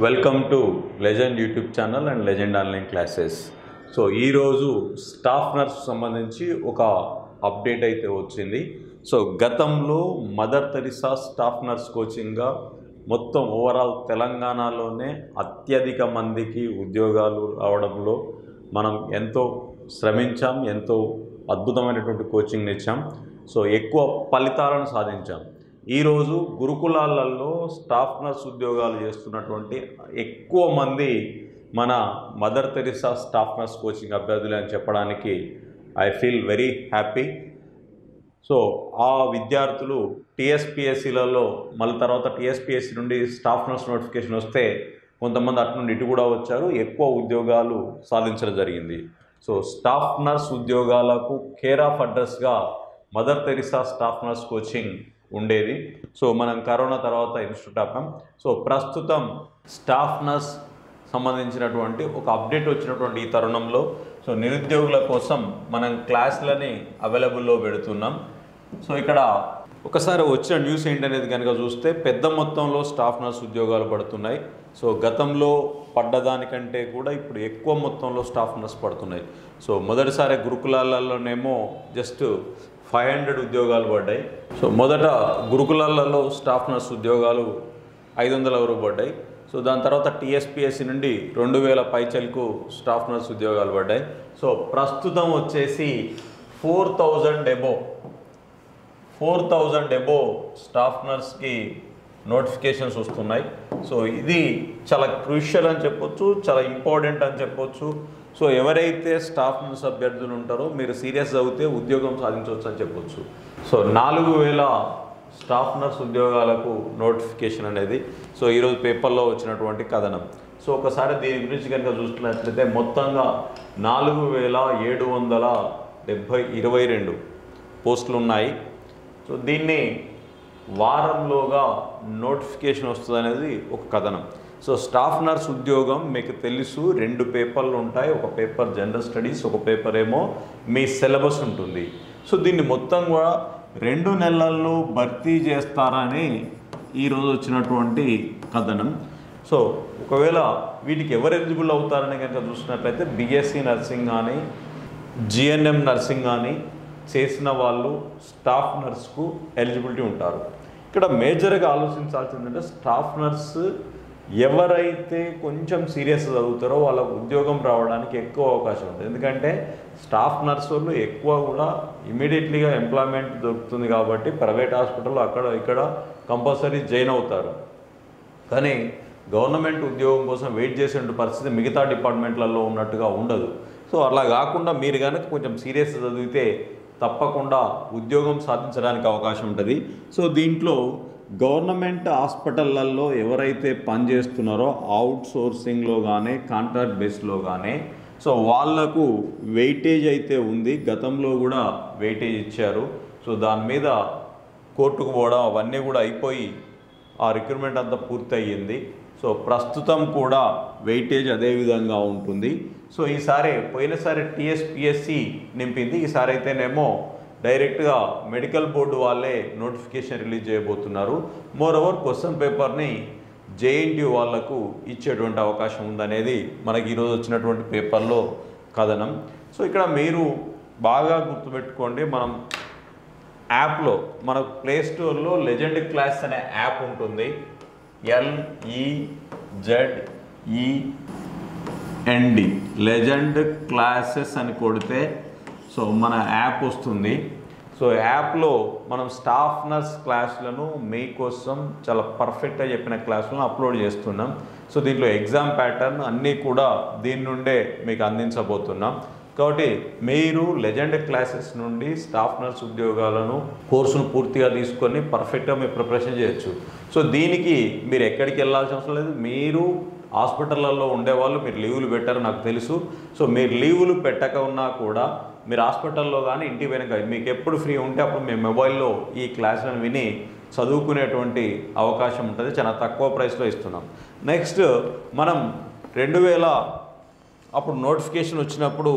welcome to legend YouTube channel and legend online classes so ఈరోజు staff nurse సంబంధించి ఒక update అయితే వచ్చింది సో గతంలో మదర్ తెరిసా స్టాఫ్ నర్స్ కోచింగ్గా మొత్తం ఓవరాల్ తెలంగాణలోనే అత్యధిక మందికి ఉద్యోగాలు రావడంలో మనం ఎంతో శ్రమించాం ఎంతో అద్భుతమైనటువంటి కోచింగ్ ఇచ్చాం సో ఎక్కువ ఫలితాలను సాధించాం ఈరోజు గురుకులాలలో స్టాఫ్ నర్స్ ఉద్యోగాలు చేస్తున్నటువంటి ఎక్కువ మంది మన mother Teresa staff nurse coaching అభ్యర్థులు అని చెప్పడానికి I feel very happy so ఆ విద్యార్థులు టీఎస్పిఎస్సిలలో మళ్ళీ తర్వాత టీఎస్పిఎస్సి నుండి స్టాఫ్ నర్స్ నోటిఫికేషన్ వస్తే కొంతమంది అటు నుండి ఇటు కూడా వచ్చారు ఎక్కువ ఉద్యోగాలు సాధించడం జరిగింది సో స్టాఫ్ నర్స్ ఉద్యోగాలకు కేర్ ఆఫ్ అడ్రస్గా mother Teresa staff nurse coaching ఉండేది సో మనం కరోనా తర్వాత ఇన్స్టిట్యూట్ ఆపాం సో ప్రస్తుతం స్టాఫ్ నర్స్ సంబంధించినటువంటి ఒక అప్డేట్ వచ్చినటువంటి ఈ తరుణంలో సో నిరుద్యోగుల కోసం మనం క్లాసులని అవైలబుల్లో పెడుతున్నాం సో ఇక్కడ ఒకసారి వచ్చిన న్యూస్ ఏంటనేది కనుక చూస్తే పెద్ద మొత్తంలో స్టాఫ్ నర్స్ ఉద్యోగాలు పడుతున్నాయి సో గతంలో పడ్డదానికంటే కూడా ఇప్పుడు ఎక్కువ మొత్తంలో స్టాఫ్ నర్స్ పడుతున్నాయి సో మొదటిసారి గురుకులాలలోనేమో జస్ట్ ఫైవ్ హండ్రెడ్ ఉద్యోగాలు పడ్డాయి సో మొదట గురుకులాలలో స్టాఫ్ నర్స్ ఉద్యోగాలు ఐదు వందల వరకు పడ్డాయి సో దాని తర్వాత టీఎస్పిఎస్సి నుండి రెండు వేల పైచలకు స్టాఫ్ నర్స్ ఉద్యోగాలు పడ్డాయి సో ప్రస్తుతం వచ్చేసి four thousand above four thousand above staff నర్స్కి నోటిఫికేషన్స్ వస్తున్నాయి సో ఇది చాలా క్రూషియల్ అని చెప్పొచ్చు చాలా ఇంపార్టెంట్ అని చెప్పొచ్చు సో ఎవరైతే స్టాఫ్ నర్స్ అభ్యర్థులు ఉంటారో మీరు సీరియస్ అవుతే ఉద్యోగం సాధించవచ్చు అని చెప్పొచ్చు సో నాలుగు వేల స్టాఫ్ నర్స్ ఉద్యోగాలకు నోటిఫికేషన్ అనేది సో ఈరోజు పేపర్లో వచ్చినటువంటి కథనం సో ఒకసారి దీని గురించి కనుక చూస్తున్నట్లయితే మొత్తంగా నాలుగు వేల ఏడు వందల డెబ్భై ఇరవై రెండు పోస్టులు ఉన్నాయి సో దీన్ని వారంలోగా నోటిఫికేషన్ వస్తుంది అనేది ఒక కథనం సో స్టాఫ్ నర్స్ ఉద్యోగం మీకు తెలుసు రెండు పేపర్లు ఉంటాయి ఒక పేపర్ జనరల్ స్టడీస్ ఒక పేపర్ ఏమో మీ సిలబస్ ఉంటుంది సో దీన్ని మొత్తం కూడా రెండు నెలల్లో భర్తీ చేస్తారని ఈరోజు వచ్చినటువంటి కథనం సో ఒకవేళ వీటికి ఎవరు ఎలిజిబుల్ అవుతారని కనుక చూసినట్లయితే బీఎస్సీ నర్సింగ్ కానీ జిఎన్ఎం నర్సింగ్ కానీ చేసిన వాళ్ళు స్టాఫ్ నర్స్కు ఎలిజిబిలిటీ ఉంటారు ఇక్కడ మేజర్గా ఆలోచించాల్సిందంటే స్టాఫ్ నర్స్ ఎవరైతే కొంచెం సీరియస్ చదువుతారో వాళ్ళకు ఉద్యోగం రావడానికి ఎక్కువ అవకాశం ఉంటుంది ఎందుకంటే స్టాఫ్ నర్స్ వాళ్ళు ఎక్కువ కూడా ఇమీడియట్లీగా ఎంప్లాయ్మెంట్ దొరుకుతుంది కాబట్టి ప్రైవేట్ హాస్పిటల్లో అక్కడ ఇక్కడ కంపల్సరీ జాయిన్ అవుతారు కానీ గవర్నమెంట్ ఉద్యోగం కోసం వెయిట్ చేసే పరిస్థితి మిగతా డిపార్ట్మెంట్లలో ఉన్నట్టుగా ఉండదు సో అలా కాకుండా మీరు కనుక కొంచెం సీరియస్ చదివితే తప్పకుండా ఉద్యోగం సాధించడానికి అవకాశం ఉంటుంది సో దీంట్లో గవర్నమెంట్ హాస్పిటళ్ళల్లో ఎవరైతే పనిచేస్తున్నారో అవుట్ సోర్సింగ్లో కానీ కాంట్రాక్ట్ బేస్లో కానీ సో వాళ్లకు వెయిటేజ్ అయితే ఉంది గతంలో కూడా వెయిటేజ్ ఇచ్చారు సో దాని మీద కోర్టుకు పోవడం అవన్నీ కూడా అయిపోయి ఆ రిక్రూట్మెంట్ అంతా పూర్తి అయ్యింది సో ప్రస్తుతం కూడా వెయిటేజ్ అదే విధంగా ఉంటుంది సో ఈసారి పోయినసారి టీఎస్పిఎస్సి నింపింది ఈసారి అయితేనేమో డైరెక్ట్గా మెడికల్ బోర్డు వాళ్ళే నోటిఫికేషన్ రిలీజ్ చేయబోతున్నారు మోర్ ఓవర్ క్వశ్చన్ పేపర్ని జేఎన్టీ వాళ్లకు ఇచ్చేటువంటి అవకాశం ఉందనేది మనకి ఈరోజు వచ్చినటువంటి పేపర్లో కథనం సో ఇక్కడ మీరు బాగా గుర్తుపెట్టుకోండి మనం యాప్లో మన ప్లే స్టోర్లో లెజెండ్ క్లాస్ అనే యాప్ ఉంటుంది ఎల్ఈజెడ్ఈఎన్డి లెజెండ్ క్లాసెస్ అని కొడితే సో మన యాప్ వస్తుంది సో యాప్లో మనం స్టాఫ్ నర్స్ క్లాసులను మీకోసం చాలా పర్ఫెక్ట్గా చెప్పిన క్లాసులను అప్లోడ్ చేస్తున్నాం సో దీంట్లో ఎగ్జామ్ ప్యాటర్న్ అన్నీ కూడా దీని నుండే మీకు అందించబోతున్నాం కాబట్టి మీరు లెజెండ్ క్లాసెస్ నుండి స్టాఫ్ నర్స్ ఉద్యోగాలను కోర్సును పూర్తిగా తీసుకొని పర్ఫెక్ట్గా మీరు ప్రిపరేషన్ చేయొచ్చు సో దీనికి మీరు ఎక్కడికి వెళ్ళాల్సిన అవసరం లేదు మీరు హాస్పిటళ్ళల్లో ఉండేవాళ్ళు మీరు లీవులు పెట్టారు నాకు తెలుసు సో మీరు లీవులు పెట్టక ఉన్నా కూడా మీరు హాస్పిటల్లో కానీ ఇంటి వెనక మీకు ఎప్పుడు ఫ్రీ ఉంటే అప్పుడు మీ మొబైల్లో ఈ క్లాసులను విని చదువుకునేటువంటి అవకాశం ఉంటుంది చాలా తక్కువ ప్రైస్లో ఇస్తున్నాం నెక్స్ట్ మనం రెండు వేల అప్పుడు నోటిఫికేషన్ వచ్చినప్పుడు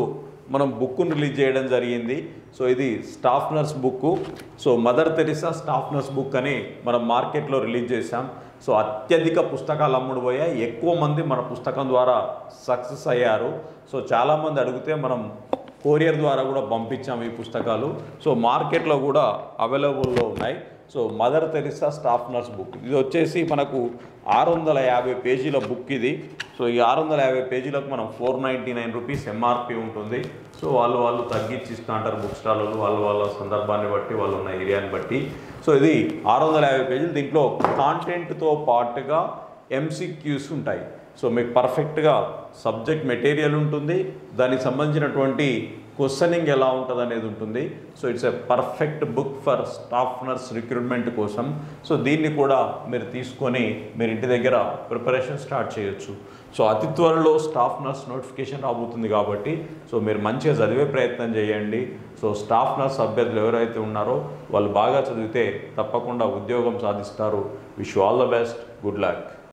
మనం బుక్ను రిలీజ్ చేయడం జరిగింది సో ఇది staff nurse book so mother Teresa staff nurse book అని మనం మార్కెట్లో రిలీజ్ చేశాం సో అత్యధిక పుస్తకాలు అమ్ముడు పోయాయి ఎక్కువ మంది మన పుస్తకం ద్వారా సక్సెస్ అయ్యారు సో చాలామంది అడిగితే మనం కొరియర్ ద్వారా కూడా పంపించాం ఈ పుస్తకాలు సో మార్కెట్లో కూడా అవైలబుల్లో ఉన్నాయి so mother Teresa staff nurse book ఇది వచ్చేసి మనకు ఆరు వందల యాభై పేజీల బుక్ ఇది సో ఈ ఆరు వందల యాభై పేజీలకు మనం four ninety nine rupees MRP ఉంటుంది సో వాళ్ళు వాళ్ళు తగ్గించి ఇస్తూ అంటారు బుక్ స్టాల్లో వాళ్ళ వాళ్ళ సందర్భాన్ని బట్టి వాళ్ళు ఉన్న ఏరియాని బట్టి సో ఇది ఆరు వందల యాభై పేజీలు దీంట్లో కాంటెంట్తో పాటుగా ఎంసీక్యూస్ ఉంటాయి సో మీకు పర్ఫెక్ట్గా సబ్జెక్ట్ మెటీరియల్ ఉంటుంది దానికి సంబంధించినటువంటి క్వశ్చనింగ్ ఎలా ఉంటుంది అనేది ఉంటుంది so it's a perfect book for staff nurse recruitment కోసం సో దీన్ని కూడా మీరు తీసుకొని మీరు ఇంటి దగ్గర ప్రిపరేషన్ స్టార్ట్ చేయొచ్చు సో అతి త్వరలో స్టాఫ్ నర్స్ నోటిఫికేషన్ రాబోతుంది కాబట్టి సో మీరు మంచిగా చదివే ప్రయత్నం చేయండి సో స్టాఫ్ నర్స్ అభ్యర్థులు ఎవరైతే ఉన్నారో వాళ్ళు బాగా చదివితే తప్పకుండా ఉద్యోగం సాధిస్తారు wish all the best good luck